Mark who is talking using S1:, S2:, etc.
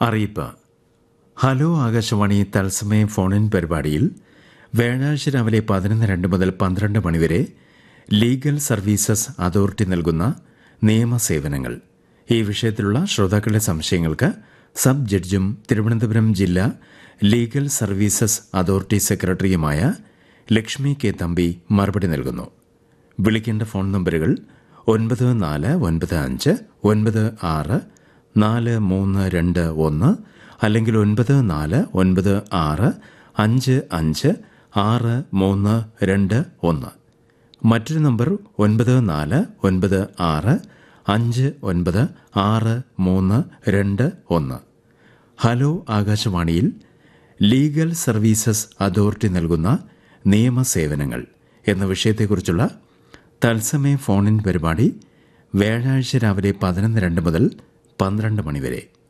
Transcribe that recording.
S1: അറിയിപ്പ് ഹലോ ആകാശവാണി തത്സമയ ഫോണിൻ പരിപാടിയിൽ വ്യാഴാഴ്ച രാവിലെ പതിനൊന്ന് രണ്ട് മുതൽ പന്ത്രണ്ട് മണിവരെ ലീഗൽ സർവീസസ് അതോറിറ്റി നൽകുന്ന നിയമസേവനങ്ങൾ ഈ വിഷയത്തിലുള്ള ശ്രോതാക്കളുടെ സംശയങ്ങൾക്ക് സബ് ജഡ്ജും തിരുവനന്തപുരം ജില്ലാ ലീഗൽ സർവീസസ് അതോറിറ്റി സെക്രട്ടറിയുമായ ലക്ഷ്മി കെ തമ്പി മറുപടി നൽകുന്നു വിളിക്കേണ്ട ഫോൺ നമ്പറുകൾ ഒൻപത് നാല് ഒൻപത് അഞ്ച് ഒൻപത് ആറ് നാല് മൂന്ന് രണ്ട് ഒന്ന് അല്ലെങ്കിൽ ഒൻപത് നാല് ഒൻപത് ആറ് അഞ്ച് അഞ്ച് ആറ് മൂന്ന് രണ്ട് ഒന്ന് മറ്റൊരു നമ്പർ ഒൻപത് നാല് ഒൻപത് ആറ് അഞ്ച് ഒൻപത് ആറ് മൂന്ന് രണ്ട് ഒന്ന് ഹലോ ആകാശവാണിയിൽ ലീഗൽ സർവീസസ് അതോറിറ്റി നൽകുന്ന നിയമസേവനങ്ങൾ എന്ന വിഷയത്തെക്കുറിച്ചുള്ള തത്സമയ ഫോണിൻ പരിപാടി വ്യാഴാഴ്ച രാവിലെ പതിനൊന്ന് രണ്ട് മുതൽ പന്ത്രണ്ട് മണിവരെ